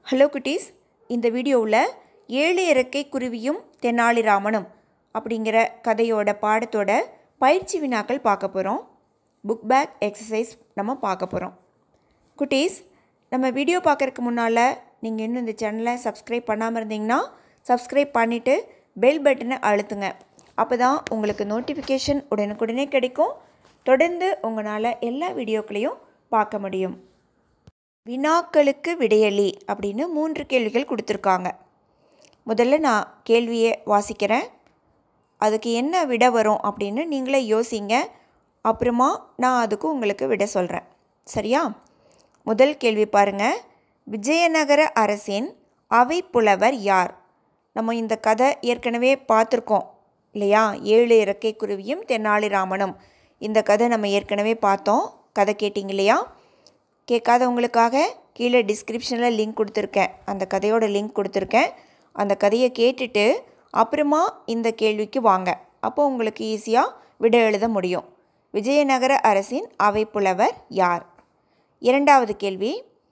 hello குட்டீஸ் இந்த வீடியோவில் ஏழு இறக்கை குருவியும் தெனாலிராமனும் அப்படிங்கிற கதையோட பாடத்தோட பயிற்சி வினாக்கள் பார்க்க போகிறோம் புக் பேக் எக்ஸசைஸ் நம்ம பார்க்க போகிறோம் குட்டீஸ் நம்ம வீடியோ பார்க்கறதுக்கு முன்னால் நீங்கள் இன்னும் இந்த சேனலை சப்ஸ்கிரைப் பண்ணாமல் இருந்தீங்கன்னா சப்ஸ்கிரைப் பண்ணிவிட்டு பெல் பட்டனை அழுத்துங்க அப்போ தான் உங்களுக்கு நோட்டிஃபிகேஷன் உடனுக்குடனே கிடைக்கும் தொடர்ந்து உங்களால் எல்லா வீடியோக்களையும் பார்க்க முடியும் வினாக்களுக்கு விடையளி அப்படின்னு மூன்று கேள்விகள் கொடுத்துருக்காங்க முதல்ல நான் கேள்வியை வாசிக்கிறேன் அதுக்கு என்ன விட வரும் அப்படின்னு நீங்களே யோசிங்க அப்புறமா நான் அதுக்கு உங்களுக்கு விட சொல்கிறேன் சரியா முதல் கேள்வி பாருங்கள் விஜயநகர அரசின் அவை புலவர் யார் நம்ம இந்த கதை ஏற்கனவே பார்த்துருக்கோம் இல்லையா ஏழு இறக்கை குருவியும் தென்னாலிராமனும் இந்த கதை நம்ம ஏற்கனவே பார்த்தோம் கதை கேட்டிங்க இல்லையா கேட்காதவங்களுக்காக கீழே டிஸ்கிரிப்ஷனில் லிங்க் கொடுத்துருக்கேன் அந்த கதையோட லிங்க் கொடுத்துருக்கேன் அந்த கதையை கேட்டுட்டு அப்புறமா இந்த கேள்விக்கு வாங்க அப்போ உங்களுக்கு ஈஸியாக விட எழுத முடியும் விஜயநகர அரசின் அவைப்புலவர் யார் இரண்டாவது கேள்வி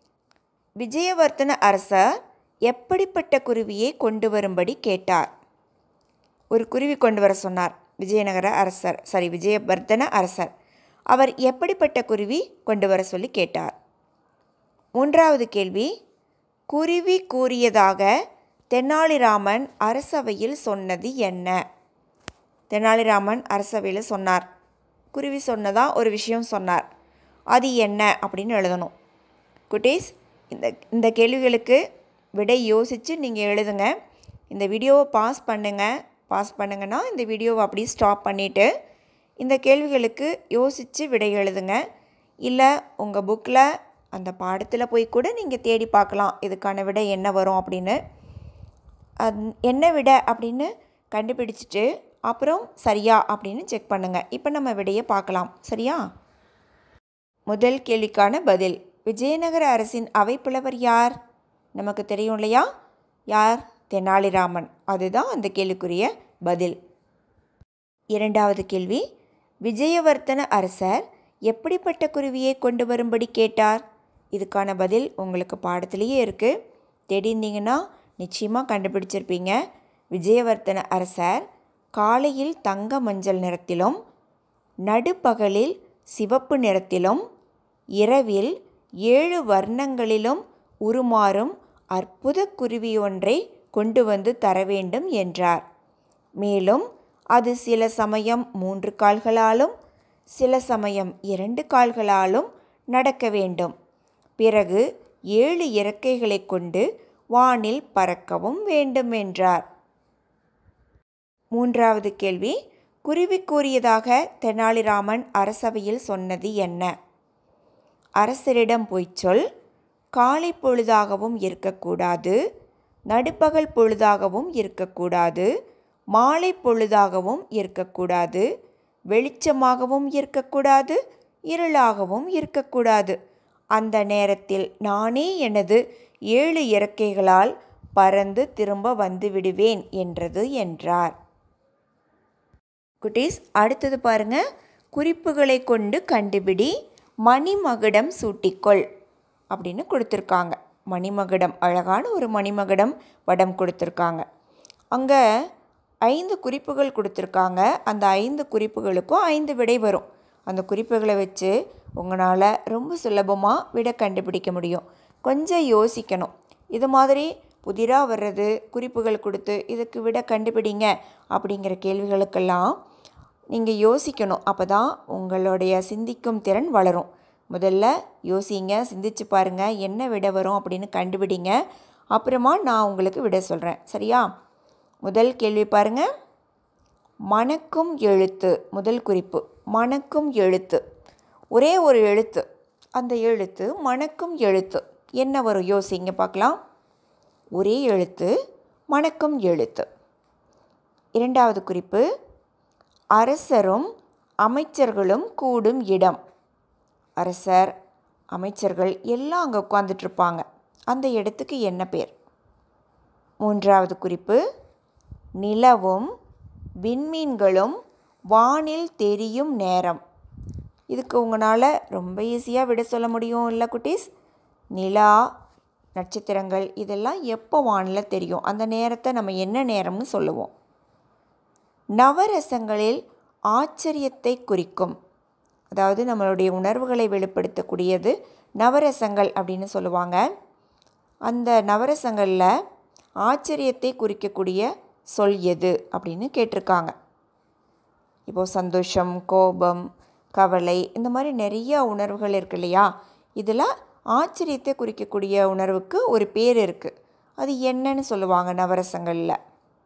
விஜயவர்த்தன அரசர் எப்படிப்பட்ட குருவியை கொண்டு வரும்படி கேட்டார் ஒரு குருவி கொண்டு வர சொன்னார் விஜயநகர அரசர் சாரி விஜயவர்த்தன அரசர் அவர் எப்படிப்பட்ட குருவி கொண்டு வர சொல்லி கேட்டார் மூன்றாவது கேள்வி குருவி கூறியதாக தெனாலிராமன் அரசவையில் சொன்னது என்ன தெனாலிராமன் அரசவையில் சொன்னார் குருவி சொன்னதா ஒரு விஷயம் சொன்னார் அது என்ன அப்படின்னு எழுதணும் குட்டீஸ் இந்த இந்த கேள்விகளுக்கு விடை யோசித்து நீங்கள் எழுதுங்க இந்த வீடியோவை பாஸ் பண்ணுங்கள் பாஸ் பண்ணுங்கன்னா இந்த வீடியோவை அப்படியே ஸ்டாப் பண்ணிவிட்டு இந்த கேள்விகளுக்கு யோசித்து விடை எழுதுங்க இல்லை உங்கள் புக்கில் அந்த பாடத்தில் போய் கூட நீங்கள் தேடி பார்க்கலாம் இதுக்கான விடை என்ன வரும் அப்படின்னு என்ன விட அப்படின்னு கண்டுபிடிச்சிட்டு அப்புறம் சரியா அப்படின்னு செக் பண்ணுங்கள் இப்போ நம்ம விடையை பார்க்கலாம் சரியா முதல் கேள்விக்கான பதில் விஜயநகர அரசின் அவைப்புலவர் யார் நமக்கு தெரியும் இல்லையா யார் தெனாலிராமன் அதுதான் அந்த கேள்விக்குரிய பதில் இரண்டாவது கேள்வி விஜயவர்த்தன அரசர் எப்படிப்பட்ட குருவியை கொண்டு வரும்படி கேட்டார் இதுக்கான பதில் உங்களுக்கு பாடத்திலேயே இருக்குது தேடிந்தீங்கன்னா நிச்சயமாக கண்டுபிடிச்சிருப்பீங்க விஜயவர்த்தன அரசர் காலையில் தங்க மஞ்சள் நிறத்திலும் நடுப்பகலில் சிவப்பு நிறத்திலும் இரவில் ஏழு வர்ணங்களிலும் உருமாறும் அற்புத குருவி ஒன்றை கொண்டு வந்து தர வேண்டும் என்றார் மேலும் அது சில சமயம் மூன்று கால்களாலும் சில சமயம் இரண்டு கால்களாலும் நடக்க வேண்டும் பிறகு ஏழு இறக்கைகளை கொண்டு வானில் பறக்கவும் வேண்டும் என்றார் மூன்றாவது கேள்வி குருவி கூறியதாக தெனாலிராமன் அரசவையில் சொன்னது என்ன அரசரிடம் போய் சொல் காலை பொழுதாகவும் இருக்கக்கூடாது நடுப்பகல் பொழுதாகவும் இருக்கக்கூடாது மாலை பொழுதாகவும் இருக்கக்கூடாது வெளிச்சமாகவும் இருக்கக்கூடாது இருளாகவும் இருக்கக்கூடாது அந்த நேரத்தில் நானே எனது ஏழு இறக்கைகளால் பறந்து திரும்ப வந்து விடுவேன் என்றது என்றார் குட்டீஸ் அடுத்தது பாருங்க குறிப்புகளை கொண்டு கண்டுபிடி மணிமகுடம் சூட்டிக்கொள் அப்படின்னு கொடுத்துருக்காங்க மணிமகுடம் அழகான ஒரு மணிமகுடம் படம் கொடுத்துருக்காங்க அங்கே ஐந்து குறிப்புகள் கொடுத்துருக்காங்க அந்த ஐந்து குறிப்புகளுக்கும் ஐந்து விடை வரும் அந்த குறிப்புகளை வச்சு உங்களால் ரொம்ப சுலபமாக விடை கண்டுபிடிக்க முடியும் கொஞ்சம் யோசிக்கணும் இது மாதிரி புதிராக வர்றது குறிப்புகள் கொடுத்து இதுக்கு விட கண்டுபிடிங்க அப்படிங்கிற கேள்விகளுக்கெல்லாம் நீங்கள் யோசிக்கணும் அப்போ தான் உங்களுடைய சிந்திக்கும் திறன் வளரும் முதல்ல யோசிங்க சிந்திச்சு பாருங்கள் என்ன விட வரும் அப்படின்னு கண்டுபிடிங்க அப்புறமா நான் உங்களுக்கு விட சொல்கிறேன் சரியா முதல் கேள்வி பாருங்கள் மணக்கும் எழுத்து முதல் குறிப்பு மணக்கும் எழுத்து ஒரே ஒரு எழுத்து அந்த எழுத்து மணக்கும் எழுத்து என்ன வரும் யோசிங்க பார்க்கலாம் ஒரே எழுத்து மணக்கும் எழுத்து இரண்டாவது குறிப்பு அரசரும் அமைச்சர்களும் கூடும் இடம் அரசர் அமைச்சர்கள் எல்லாம் அங்கே உட்காந்துட்ருப்பாங்க அந்த இடத்துக்கு என்ன பேர் மூன்றாவது குறிப்பு நிலவும் விண்மீன்களும் வானில் தெரியும் நேரம் இதுக்கு உங்களால் ரொம்ப ஈஸியாக விட சொல்ல முடியும் இல்லை குட்டீஸ் நிலா நட்சத்திரங்கள் இதெல்லாம் எப்போ வானில் தெரியும் அந்த நேரத்தை நம்ம என்ன நேரம்னு சொல்லுவோம் நவரசங்களில் ஆச்சரியத்தை குறிக்கும் அதாவது நம்மளுடைய உணர்வுகளை வெளிப்படுத்தக்கூடியது நவரசங்கள் அப்படின்னு சொல்லுவாங்க அந்த நவரசங்களில் ஆச்சரியத்தை குறிக்கக்கூடிய சொல் எது அப்படின்னு கேட்டிருக்காங்க இப்போது சந்தோஷம் கோபம் கவலை இந்த மாதிரி நிறைய உணர்வுகள் இருக்கு இல்லையா இதில் ஆச்சரியத்தை குறிக்கக்கூடிய உணர்வுக்கு ஒரு பேர் இருக்குது அது என்னன்னு சொல்லுவாங்க நவரசங்களில்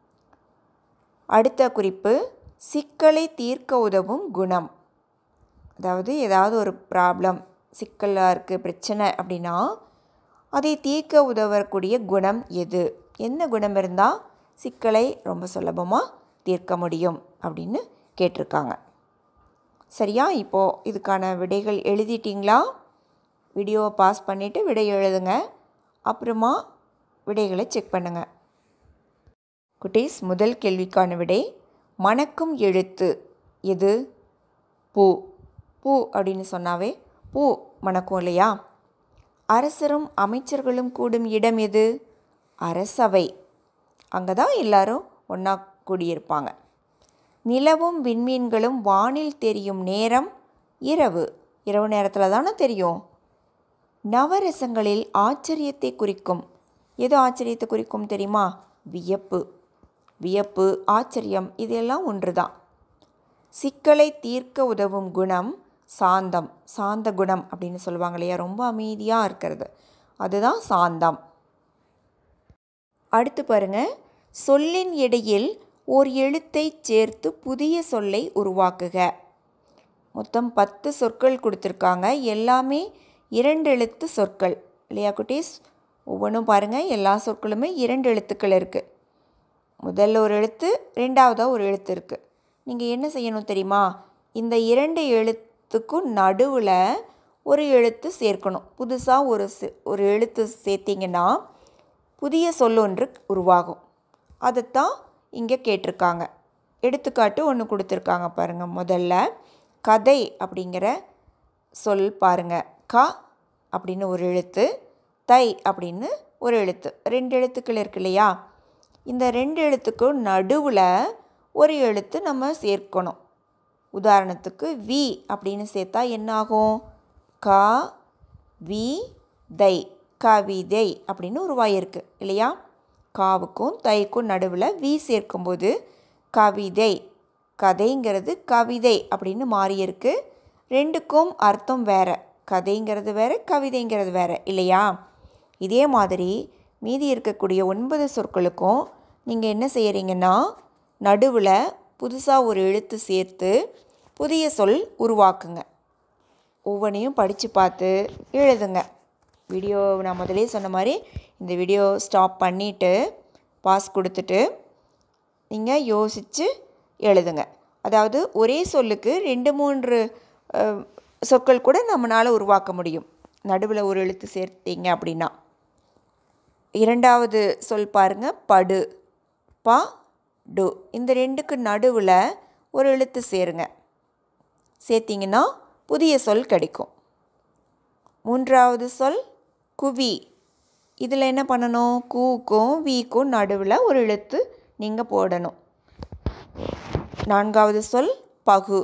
அடுத்த குறிப்பு சிக்கலை தீர்க்க உதவும் குணம் அதாவது ஏதாவது ஒரு ப்ராப்ளம் சிக்கலாக இருக்குது பிரச்சனை அப்படின்னா அதை தீர்க்க உதவக்கூடிய குணம் எது என்ன குணம் இருந்தால் சிக்கலை ரொம்ப சுலபமாக தீர்க்க முடியும் அப்படின்னு கேட்டிருக்காங்க சரியா இப்போது இதுக்கான விடைகள் எழுதிட்டிங்களா வீடியோவை பாஸ் பண்ணிவிட்டு விடை எழுதுங்க அப்புறமா விடைகளை செக் பண்ணுங்கள் குட்டீஸ் முதல் கேள்விக்கான விடை மணக்கும் எழுத்து எது பூ பூ அப்படின்னு சொன்னாவே பூ மணக்கும் இல்லையா அரசரும் அமைச்சர்களும் கூடும் இடம் எது அரசவை அங்கே தான் எல்லாரும் ஒன்றா கூடியிருப்பாங்க நிலவும் விண்மீன்களும் வானில் தெரியும் நேரம் இரவு இரவு நேரத்தில் தானே தெரியும் நவரசங்களில் ஆச்சரியத்தை குறிக்கும் எது ஆச்சரியத்தை குறிக்கும் தெரியுமா வியப்பு வியப்பு ஆச்சரியம் இதெல்லாம் ஒன்று தான் சிக்கலை தீர்க்க உதவும் குணம் சாந்தம் சாந்த குணம் அப்படின்னு சொல்லுவாங்க இல்லையா ரொம்ப அமைதியாக இருக்கிறது அதுதான் சாந்தம் அடுத்து பாருங்க சொல்லின் இடையில் ஓர் எழுத்தை சேர்த்து புதிய சொல்லை உருவாக்குக மொத்தம் பத்து சொற்கள் கொடுத்துருக்காங்க எல்லாமே இரண்டு எழுத்து சொற்கள் இல்லையா குட்டீஸ் ஒவ்வொன்றும் பாருங்கள் எல்லா சொற்களுமே இரண்டு எழுத்துக்கள் இருக்குது முதல்ல ஒரு எழுத்து ரெண்டாவதாக ஒரு எழுத்து இருக்குது நீங்கள் என்ன செய்யணும் தெரியுமா இந்த இரண்டு எழுத்துக்கும் நடுவில் ஒரு எழுத்து சேர்க்கணும் புதுசாக ஒரு ஒரு எழுத்து சேர்த்திங்கன்னா புதிய சொல் ஒன்று உருவாகும் அதைத்தான் இங்கே கேட்டிருக்காங்க எடுத்துக்காட்டு ஒன்று கொடுத்துருக்காங்க பாருங்கள் முதல்ல கதை அப்படிங்கிற சொல் பாருங்கள் க அப்படின்னு ஒரு எழுத்து தை அப்படின்னு ஒரு எழுத்து ரெண்டு எழுத்துக்கள் இருக்கு இல்லையா இந்த ரெண்டு எழுத்துக்கும் நடுவில் ஒரு எழுத்து நம்ம சேர்க்கணும் உதாரணத்துக்கு வி அப்படின்னு சேர்த்தா என்னாகும் க வி தை கவிதை அப்படின்னு உருவாயிருக்கு இல்லையா காவுக்கும் தைக்கும் நடுவில் வி சேர்க்கும்போது கவிதை கதைங்கிறது கவிதை அப்படின்னு மாறியிருக்கு ரெண்டுக்கும் அர்த்தம் வேறு கதைங்கிறது வேறு கவிதைங்கிறது வேறு இல்லையா இதே மாதிரி மீதி இருக்கக்கூடிய ஒன்பது சொற்களுக்கும் நீங்கள் என்ன செய்கிறீங்கன்னா நடுவில் புதுசாக ஒரு எழுத்து சேர்த்து புதிய சொல் உருவாக்குங்க ஒவ்வொன்றையும் படித்து பார்த்து எழுதுங்க வீடியோ நான் முதலே சொன்ன மாதிரி இந்த வீடியோ ஸ்டாப் பண்ணிவிட்டு பாஸ் கொடுத்துட்டு நீங்கள் யோசித்து எழுதுங்க அதாவது ஒரே சொல்லுக்கு ரெண்டு மூன்று சொற்கள் கூட நம்மளால் உருவாக்க முடியும் நடுவில் ஒரு எழுத்து சேர்த்தீங்க அப்படின்னா இரண்டாவது சொல் பாருங்கள் படு பா டு இந்த ரெண்டுக்கு நடுவில் ஒரு எழுத்து சேருங்க சேர்த்திங்கன்னா புதிய சொல் கிடைக்கும் மூன்றாவது சொல் குவி இதில் என்ன பண்ணணும் கூக்கும் வீக்கும் நடுவில் ஒரு எழுத்து நீங்கள் போடணும் நான்காவது சொல் பகு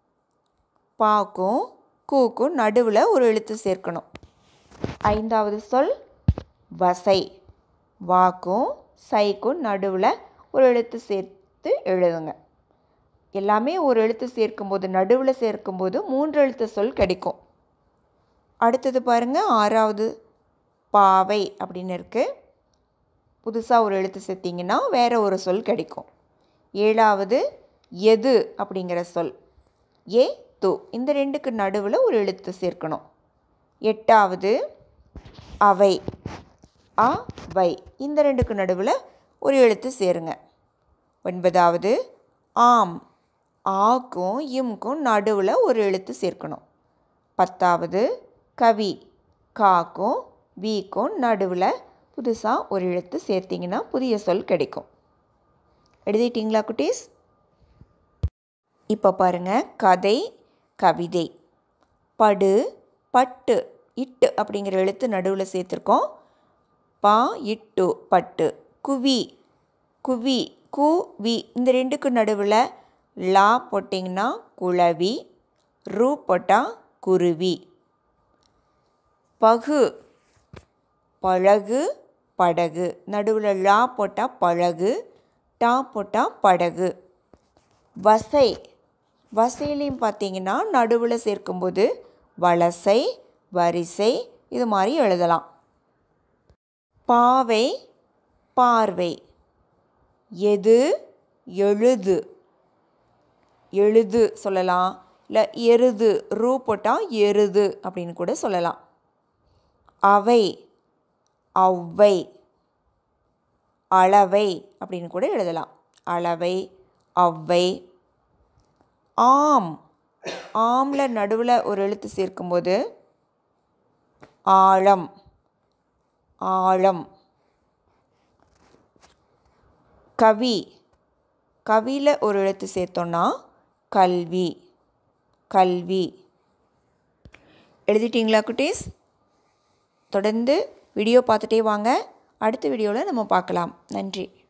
பாக்கும் கூக்கும் நடுவில் ஒரு எழுத்து சேர்க்கணும் ஐந்தாவது சொல் வசை வாக்கும் சைக்கும் நடுவில் ஒரு எழுத்து சேர்த்து எழுதுங்க எல்லாமே ஒரு எழுத்து சேர்க்கும்போது நடுவில் சேர்க்கும்போது மூன்று எழுத்து சொல் கிடைக்கும் அடுத்தது பாருங்கள் ஆறாவது பாவை அப்படின்னு இருக்குது புதுசாக ஒரு எழுத்து சேர்த்திங்கன்னா வேறு ஒரு சொல் கிடைக்கும் ஏழாவது எது அப்படிங்கிற சொல் ஏ து இந்த ரெண்டுக்கு நடுவில் ஒரு எழுத்து சேர்க்கணும் எட்டாவது அவை அ வை இந்த ரெண்டுக்கு நடுவில் ஒரு எழுத்து சேருங்க ஒன்பதாவது ஆம் ஆக்கும் இம்க்கும் நடுவில் ஒரு எழுத்து சேர்க்கணும் பத்தாவது கவி காக்கும் வீக்கும் நடுவில் புதுசாக ஒரு எழுத்து சேர்த்திங்கன்னா புதிய சொல் கிடைக்கும் எழுதிட்டிங்களா குட்டீஸ் இப்போ பாருங்கள் கதை கவிதை படு பட்டு இட்டு அப்படிங்கிற எழுத்து நடுவில் சேர்த்துருக்கோம் பா இட்டு பட்டு குவி குவி கு வி இந்த ரெண்டுக்கு நடுவில் லா போட்டிங்கன்னா குளவி ரூ போட்டால் குருவி பகு பழகு படகு நடுவில் லா போட்டால் பழகு டா போட்டால் படகு வசை வசையிலையும் பார்த்தீங்கன்னா நடுவில் சேர்க்கும்போது வலசை வரிசை இது மாதிரி எழுதலாம் பாவை பார்வை எது எழுது எழுது சொல்லலாம் இல்லை எருது ரூ போட்டால் எருது அப்படின்னு கூட சொல்லலாம் அவை ஔவை அளவை அப்படின்னு கூட எழுதலாம் அளவை ஔவை ஆம் ஆமில் நடுவில் ஒரு எழுத்து சேர்க்கும்போது ஆழம் ஆழம் கவி கவியில் ஒரு எழுத்து சேர்த்தோன்னா கல்வி கல்வி எழுதிட்டிங்களா குட்டீஸ் தொடர்ந்து வீடியோ பார்த்துட்டே வாங்க அடுத்த வீடியோவில் நம்ம பார்க்கலாம் நன்றி